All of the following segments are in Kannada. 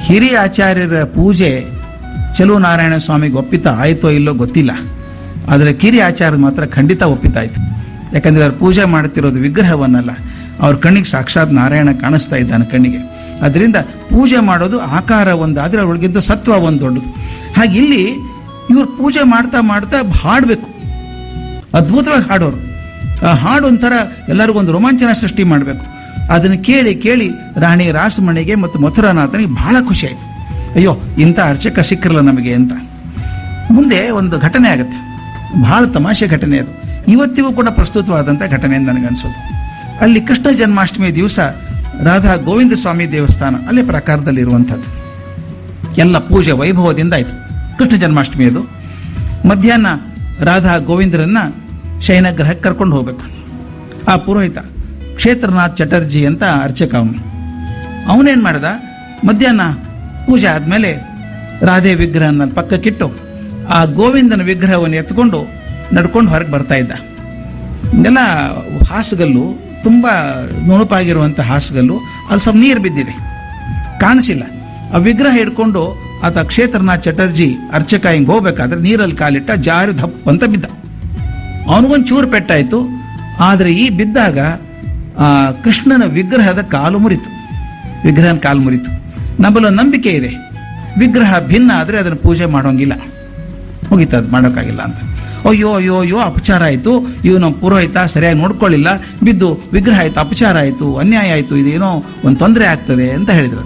ಹಿರಿಯ ಆಚಾರ್ಯರ ಪೂಜೆ ಚಲು ನಾರಾಯಣ ಸ್ವಾಮಿಗೆ ಒಪ್ಪಿತ ಆಯ್ತೋ ಇಲ್ಲೋ ಗೊತ್ತಿಲ್ಲ ಆದರೆ ಕಿರಿ ಆಚಾರ್ಯ ಮಾತ್ರ ಖಂಡಿತ ಒಪ್ಪಿತಾಯ್ತು ಯಾಕಂದ್ರೆ ಅವ್ರು ಪೂಜೆ ಮಾಡ್ತಿರೋದು ವಿಗ್ರಹವನ್ನಲ್ಲ ಅವ್ರ ಕಣ್ಣಿಗೆ ಸಾಕ್ಷಾತ್ ನಾರಾಯಣ ಕಾಣಿಸ್ತಾ ಇದ್ದಾನೆ ಕಣ್ಣಿಗೆ ಅದರಿಂದ ಪೂಜೆ ಮಾಡೋದು ಆಕಾರ ಒಂದು ಆದರೆ ಒಳಗಿದ್ದು ಸತ್ವ ಒಂದು ದೊಡ್ಡದು ಹಾಗೆ ಇಲ್ಲಿ ಇವ್ರು ಪೂಜೆ ಮಾಡ್ತಾ ಮಾಡ್ತಾ ಹಾಡಬೇಕು ಅದ್ಭುತವಾಗಿ ಹಾಡೋರು ಆ ಹಾಡು ಒಂಥರ ಎಲ್ಲರಿಗೂ ಒಂದು ರೋಮಾಂಚನ ಸೃಷ್ಟಿ ಮಾಡಬೇಕು ಅದನ್ನು ಕೇಳಿ ಕೇಳಿ ರಾಣಿ ರಾಸಮಣಿಗೆ ಮತ್ತು ಮಥುರಾನಾಥನಿಗೆ ಬಹಳ ಖುಷಿ ಆಯಿತು ಅಯ್ಯೋ ಇಂಥ ಅರ್ಚಕ ಸಿಕ್ಕಿರಲ್ಲ ನಮಗೆ ಅಂತ ಮುಂದೆ ಒಂದು ಘಟನೆ ಆಗುತ್ತೆ ಬಹಳ ತಮಾಷೆ ಘಟನೆ ಅದು ಇವತ್ತಿಗೂ ಕೂಡ ಪ್ರಸ್ತುತವಾದಂಥ ಘಟನೆ ಅಂತ ನನಗನ್ಸೋದು ಅಲ್ಲಿ ಕೃಷ್ಣ ಜನ್ಮಾಷ್ಟಮಿ ದಿವಸ ರಾಧಾ ಗೋವಿಂದ ಸ್ವಾಮಿ ದೇವಸ್ಥಾನ ಅಲ್ಲೇ ಪ್ರಕಾರದಲ್ಲಿ ಇರುವಂಥದ್ದು ಎಲ್ಲ ಪೂಜೆ ವೈಭವದಿಂದ ಆಯಿತು ಕೃಷ್ಣ ಜನ್ಮಾಷ್ಟಮಿ ಅದು ಮಧ್ಯಾಹ್ನ ರಾಧಾ ಗೋವಿಂದರನ್ನ ಶಯನಗ್ರಹಕ್ಕೆ ಕರ್ಕೊಂಡು ಹೋಗ್ಬೇಕು ಆ ಪುರೋಹಿತ ಕ್ಷೇತ್ರನಾಥ್ ಚಟರ್ಜಿ ಅಂತ ಅರ್ಚಕ ಅವನು ಅವನೇನ್ ಮಾಡ್ದ ಮಧ್ಯಾಹ್ನ ಪೂಜೆ ಆದ್ಮೇಲೆ ರಾಧೆ ವಿಗ್ರಹನ ಪಕ್ಕಕ್ಕಿಟ್ಟು ಆ ಗೋವಿಂದನ ವಿಗ್ರಹವನ್ನು ಎತ್ಕೊಂಡು ನಡ್ಕೊಂಡು ಹೊರಗೆ ಬರ್ತಾ ಇದ್ದ ಎಲ್ಲ ಹಾಸುಗಲ್ಲು ತುಂಬಾ ನುಣುಪಾಗಿರುವಂಥ ಹಾಸುಗಲ್ಲು ಅಲ್ಲಿ ಸ್ವಲ್ಪ ನೀರು ಬಿದ್ದಿದೆ ಕಾಣಿಸಿಲ್ಲ ಆ ವಿಗ್ರಹ ಹಿಡ್ಕೊಂಡು ಆತ ಕ್ಷೇತ್ರನಾಥ್ ಚಟರ್ಜಿ ಅರ್ಚಕ ಹಿಂಗ್ ಹೋಗ್ಬೇಕಾದ್ರೆ ನೀರಲ್ಲಿ ಕಾಲಿಟ್ಟ ಜಾರಿ ದಪ್ಪ ಅಂತ ಬಿದ್ದ ಅವನಿಗೊಂದು ಚೂರು ಪೆಟ್ಟಾಯ್ತು ಆದ್ರೆ ಈ ಬಿದ್ದಾಗ ಆ ಕೃಷ್ಣನ ವಿಗ್ರಹದ ಕಾಲು ಮುರಿತು ವಿಗ್ರಹನ ಕಾಲು ಮುರಿತು ನಮ್ಮಲ್ಲೊಂದು ನಂಬಿಕೆ ಇದೆ ವಿಗ್ರಹ ಭಿನ್ನ ಆದ್ರೆ ಅದನ್ನು ಪೂಜೆ ಮಾಡೋಂಗಿಲ್ಲ ಮುಗೀತು ಅದು ಮಾಡೋಕ್ಕಾಗಿಲ್ಲ ಅಂತ ಅಯ್ಯೋ ಅಯ್ಯೋ ಅಯ್ಯೋ ಅಪಚಾರ ಆಯಿತು ಇವನು ಪುರೋಹಿತ ಸರಿಯಾಗಿ ನೋಡ್ಕೊಳ್ಳಿಲ್ಲ ಬಿದ್ದು ವಿಗ್ರಹ ಆಯ್ತು ಅಪಚಾರ ಆಯಿತು ಅನ್ಯಾಯ ಆಯಿತು ಇದೇನೋ ಒಂದು ತೊಂದರೆ ಆಗ್ತದೆ ಅಂತ ಹೇಳಿದ್ರು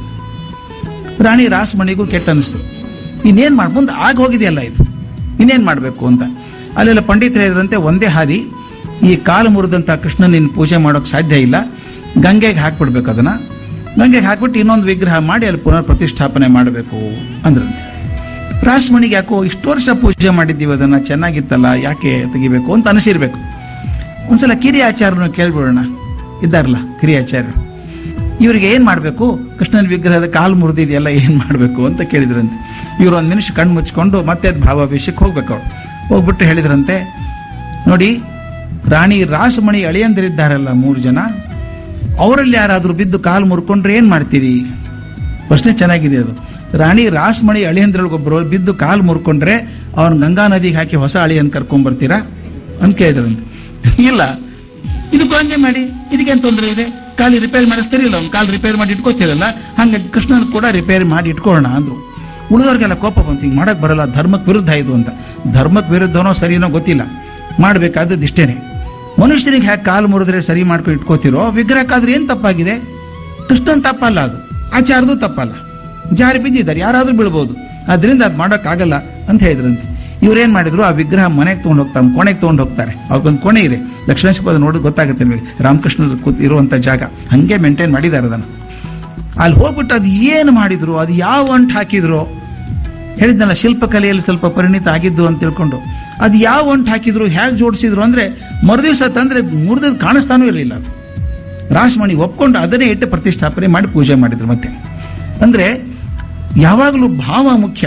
ರಾಣಿ ರಾಸಮಣಿಗೂ ಕೆಟ್ಟ ಅನಿಸ್ತು ಇನ್ನೇನ್ ಮಾಡ್ ಮುಂದೆ ಆಗ ಹೋಗಿದೆಯಲ್ಲ ಇದು ಇನ್ನೇನ್ ಮಾಡಬೇಕು ಅಂತ ಅಲ್ಲೆಲ್ಲ ಪಂಡಿತರು ಹೇಳಿದ್ರಂತೆ ಒಂದೇ ಹಾದಿ ಈ ಕಾಲು ಮುರಿದಂತ ಕೃಷ್ಣ ನಿನ್ನ ಪೂಜೆ ಮಾಡೋಕೆ ಸಾಧ್ಯ ಇಲ್ಲ ಗಂಗೆಗೆ ಹಾಕ್ಬಿಡ್ಬೇಕು ಅದನ್ನ ಗಂಗೆಗೆ ಹಾಕ್ಬಿಟ್ಟು ಇನ್ನೊಂದು ವಿಗ್ರಹ ಮಾಡಿ ಅಲ್ಲಿ ಪುನರ್ ಪ್ರತಿಷ್ಠಾಪನೆ ಮಾಡಬೇಕು ಅಂದ್ರಂತೆ ರಾಸಮಣಿಗೆ ಯಾಕೋ ಇಷ್ಟು ವರ್ಷ ಪೂಜೆ ಮಾಡಿದ್ದೀವಿ ಅದನ್ನ ಚೆನ್ನಾಗಿತ್ತಲ್ಲ ಯಾಕೆ ತೆಗಿಬೇಕು ಅಂತ ಅನಿಸಿರ್ಬೇಕು ಒಂದ್ಸಲ ಕಿರಿಯ ಆಚಾರ್ಯನ ಕೇಳ್ಬಿಡೋಣ ಇದ್ದಾರಲ್ಲ ಕಿರಿಯ ಆಚಾರ್ಯರು ಇವರಿಗೆ ಏನ್ ಮಾಡಬೇಕು ಕೃಷ್ಣನ ವಿಗ್ರಹದ ಕಾಲು ಮುರಿದಿದೆಯಲ್ಲ ಏನ್ ಮಾಡಬೇಕು ಅಂತ ಕೇಳಿದ್ರಂತೆ ಇವರು ಒಂದು ನಿಮಿಷ ಕಣ್ಣು ಮುಚ್ಕೊಂಡು ಮತ್ತೆ ಅದು ಭಾವಾವೇಶಕ್ಕೆ ಹೋಗ್ಬೇಕು ಅವ್ರು ಹೋಗ್ಬಿಟ್ಟು ಹೇಳಿದ್ರಂತೆ ನೋಡಿ ರಾಣಿ ರಾಸಮಣಿ ಅಳಿಯಂದಿರಿದ್ದಾರಲ್ಲ ಮೂರು ಜನ ಅವರಲ್ಲಿ ಯಾರಾದ್ರೂ ಬಿದ್ದು ಕಾಲು ಮುರ್ಕೊಂಡ್ರೆ ಏನ್ ಮಾಡ್ತೀರಿ ಪ್ರಶ್ನೆ ಚೆನ್ನಾಗಿದೆ ಅದು ರಾಣಿ ರಾಸಮಣಿ ಅಳಿಯಂದ್ರೊಳಗೊಬ್ಬರು ಬಿದ್ದು ಕಾಲು ಮುರ್ಕೊಂಡ್ರೆ ಅವ್ನ ಗಂಗಾ ನದಿಗೆ ಹಾಕಿ ಹೊಸ ಅಳಿಯನ್ ಕರ್ಕೊಂಡ್ ಬರ್ತೀರಾ ಅಂತ ಕೇಳಿದ್ರಂತೆ ಇಲ್ಲ ಇದಕ್ಕೂ ಹಂಗೆ ಮಾಡಿ ಇದಕ್ಕೇನು ತೊಂದರೆ ಇದೆ ಕಾಲು ರಿಪೇರಿ ಮಾಡಿಸ್ತಿರಲಿಲ್ಲ ಅವ್ನು ಕಾಲು ರಿಪೇರಿ ಮಾಡಿ ಇಟ್ಕೋತಿರಲ್ಲ ಹಂಗಾಗಿ ಕೃಷ್ಣನ್ ಕೂಡ ರಿಪೇರಿ ಮಾಡಿ ಇಟ್ಕೊಳ್ಳೋಣ ಅಂದ್ರು ಉಳಿದವ್ರಿಗೆಲ್ಲ ಕೋಪ ಬಂತು ಹಿಂಗೆ ಮಾಡಕ್ ಬರಲ್ಲ ಧರ್ಮಕ್ಕೆ ವಿರುದ್ಧ ಇದು ಅಂತ ಧರ್ಮಕ್ಕೆ ವಿರುದ್ಧನೋ ಸರಿನೋ ಗೊತ್ತಿಲ್ಲ ಮಾಡಬೇಕಾದದ್ದು ಇಷ್ಟೇನೆ ಮನುಷ್ಯರಿಗೆ ಹ್ಯಾಕೆ ಕಾಲು ಮುರಿದ್ರೆ ಸರಿ ಮಾಡ್ಕೊಂಡು ಇಟ್ಕೋತಿರೋ ವಿಗ್ರಹಕ್ಕಾದ್ರೆ ಏನ್ ತಪ್ಪಾಗಿದೆ ಕೃಷ್ಣನ್ ತಪ್ಪಲ್ಲ ಅದು ಆಚಾರದು ತಪ್ಪಲ್ಲ ಜಾರಿ ಬಿದ್ದಿದ್ದಾರೆ ಯಾರಾದ್ರೂ ಬೀಳ್ಬೋದು ಅದರಿಂದ ಅದು ಮಾಡೋಕ್ಕಾಗಲ್ಲ ಅಂತ ಹೇಳಿದ್ರಂತೆ ಇವ್ರೇನ್ ಮಾಡಿದ್ರು ಆ ವಿಗ್ರಹ ಮನೆಗೆ ತಗೊಂಡು ಹೋಗ್ತಾರೆ ಕೋಣೆಗೆ ತಗೊಂಡು ಹೋಗ್ತಾರೆ ಅವ್ರಿಗೊಂದು ಕೋಣೆ ಇದೆ ದಕ್ಷಿಣೇಶ್ವರ ನೋಡಿ ಗೊತ್ತಾಗುತ್ತೆ ನಿಮಗೆ ರಾಮಕೃಷ್ಣ ಕೂತ್ ಇರುವಂತ ಜಾಗ ಹಂಗೆ ಮೇಂಟೈನ್ ಮಾಡಿದ್ದಾರೆ ಅದನ್ನು ಅಲ್ಲಿ ಹೋಗ್ಬಿಟ್ಟು ಅದು ಏನು ಮಾಡಿದ್ರು ಅದು ಯಾವ ಅಂಟು ಹಾಕಿದ್ರು ಹೇಳಿದ್ನಲ್ಲ ಶಿಲ್ಪಕಲೆಯಲ್ಲಿ ಸ್ವಲ್ಪ ಪರಿಣಿತ ಆಗಿದ್ದು ಅಂತ ತಿಳ್ಕೊಂಡು ಅದು ಯಾವ ಅಂಟು ಹಾಕಿದ್ರು ಹೇಗೆ ಜೋಡಿಸಿದ್ರು ಅಂದ್ರೆ ಮರುದಿವಸ ತಂದ್ರೆ ಮುರಿದ್ ಕಾಣಿಸ್ತಾನೂ ಇರಲಿಲ್ಲ ಅದು ರಾಸಮಣಿ ಒಪ್ಕೊಂಡು ಅದನ್ನೇ ಇಟ್ಟು ಪ್ರತಿಷ್ಠಾಪನೆ ಮಾಡಿ ಪೂಜೆ ಮಾಡಿದ್ರು ಮತ್ತೆ ಅಂದ್ರೆ ಯಾವಾಗಲೂ ಭಾವ ಮುಖ್ಯ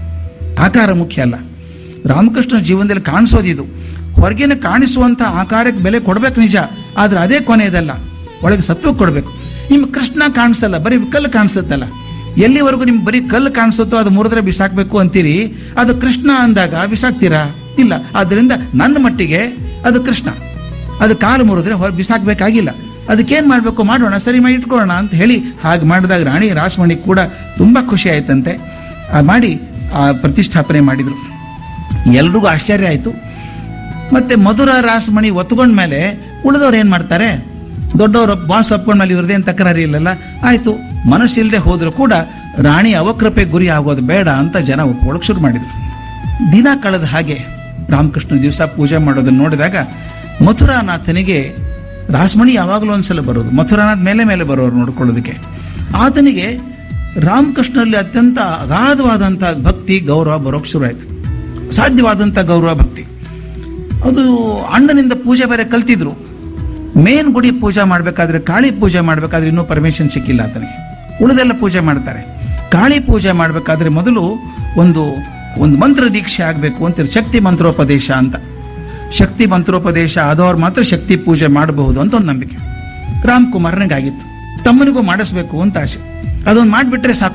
ಆಕಾರ ಮುಖ್ಯ ಅಲ್ಲ ರಾಮಕೃಷ್ಣ ಜೀವನದಲ್ಲಿ ಕಾಣಿಸೋದಿದು ಹೊರಗಿನ ಕಾಣಿಸುವಂತ ಆಕಾರಕ್ಕೆ ಬೆಲೆ ಕೊಡ್ಬೇಕು ನಿಜ ಆದ್ರೆ ಅದೇ ಕೊನೆಯದಲ್ಲ ಒಳಗೆ ಸತ್ವ ಕೊಡ್ಬೇಕು ನಿಮ್ ಕೃಷ್ಣ ಕಾಣಿಸಲ್ಲ ಬರೀ ಕಲ್ಲು ಕಾಣಿಸುತ್ತಲ್ಲ ಎಲ್ಲಿವರೆಗೂ ನಿಮ್ಗೆ ಬರೀ ಕಲ್ಲು ಕಾಣಿಸುತ್ತೋ ಅದು ಮುರಿದ್ರೆ ಬಿಸಾಕ್ಬೇಕು ಅಂತೀರಿ ಅದು ಕೃಷ್ಣ ಅಂದಾಗ ಬಿಸಾಕ್ತೀರಾ ಇಲ್ಲ ಆದ್ರಿಂದ ನನ್ನ ಮಟ್ಟಿಗೆ ಅದು ಕೃಷ್ಣ ಅದು ಕಾಲು ಮುರಿದ್ರೆ ಹೊರ ಬಿಸಾಕ್ಬೇಕಾಗಿಲ್ಲ ಅದಕ್ಕೇನ್ ಮಾಡ್ಬೇಕು ಮಾಡೋಣ ಸರಿ ಮಾಡಿ ಇಟ್ಕೊಳ್ಳೋಣ ಅಂತ ಹೇಳಿ ಹಾಗೆ ಮಾಡಿದಾಗ ರಾಣಿ ರಾಸಮಣಿ ಕೂಡ ತುಂಬಾ ಖುಷಿ ಆಯ್ತಂತೆ ಆ ಮಾಡಿ ಆ ಪ್ರತಿಷ್ಠಾಪನೆ ಮಾಡಿದ್ರು ಎಲ್ರಿಗೂ ಆಶ್ಚರ್ಯ ಆಯ್ತು ಮತ್ತೆ ಮಧುರ ರಾಸಮಣಿ ಒತ್ಕೊಂಡ ಮೇಲೆ ಉಳಿದವ್ರು ಏನ್ ಮಾಡ್ತಾರೆ ದೊಡ್ಡವರು ಬಾಸ್ ಒಪ್ಕೊಂಡ ಮೇಲೆ ಇವ್ರದ್ದೇನು ತಕರಾರಿ ಇಲ್ಲಲ್ಲ ಆಯ್ತು ಮನಸ್ಸಿಲ್ಲದೆ ಹೋದ್ರು ಕೂಡ ರಾಣಿ ಅವಕೃಪೆ ಗುರಿ ಆಗೋದು ಬೇಡ ಅಂತ ಜನ ಒಪ್ಕೊಳ್ಳೋಕೆ ಶುರು ಮಾಡಿದ್ರು ದಿನ ಕಳೆದ ಹಾಗೆ ರಾಮಕೃಷ್ಣ ದಿವಸ ಪೂಜೆ ಮಾಡೋದನ್ನ ನೋಡಿದಾಗ ಮಥುರಾನಾಥನಿಗೆ ರಾಸಮಣಿ ಯಾವಾಗಲೂ ಒಂದ್ಸಲ ಬರೋದು ಮಥುರಾನಾಥ್ ಮೇಲೆ ಮೇಲೆ ಬರೋರು ನೋಡ್ಕೊಳ್ಳೋದಕ್ಕೆ ಆತನಿಗೆ ರಾಮಕೃಷ್ಣನಲ್ಲಿ ಅತ್ಯಂತ ಅಗಾಧವಾದಂಥ ಭಕ್ತಿ ಗೌರವ ಬರೋಕ್ ಶುರು ಆಯ್ತು ಸಾಧ್ಯವಾದಂಥ ಗೌರವ ಭಕ್ತಿ ಅದು ಅಣ್ಣನಿಂದ ಪೂಜೆ ಬೇರೆ ಕಲ್ತಿದ್ರು ಮೇನ್ ಗುಡಿ ಪೂಜೆ ಮಾಡ್ಬೇಕಾದ್ರೆ ಕಾಳಿ ಪೂಜೆ ಮಾಡ್ಬೇಕಾದ್ರೆ ಇನ್ನೂ ಪರ್ಮಿಷನ್ ಸಿಕ್ಕಿಲ್ಲ ಆತನಿಗೆ ಉಳಿದೆಲ್ಲ ಪೂಜೆ ಮಾಡ್ತಾರೆ ಕಾಳಿ ಪೂಜೆ ಮಾಡ್ಬೇಕಾದ್ರೆ ಮೊದಲು ಒಂದು ಒಂದು ಮಂತ್ರ ದೀಕ್ಷೆ ಆಗಬೇಕು ಅಂತ ಶಕ್ತಿ ಮಂತ್ರೋಪದೇಶ ಅಂತ ಶಕ್ತಿ ಮಂತ್ರೋಪದೇಶ ಆದವ್ರು ಮಾತ್ರ ಶಕ್ತಿ ಪೂಜೆ ಮಾಡಬಹುದು ಅಂತ ಒಂದು ನಂಬಿಕೆ ರಾಮ್ ಕುಮಾರನಿಗಾಗಿತ್ತು ತಮ್ಮನಿಗೂ ಮಾಡಿಸ್ಬೇಕು ಅಂತ ಆಸೆ ಅದೊಂದು ಮಾಡಿಬಿಟ್ರೆ ಸಾಕು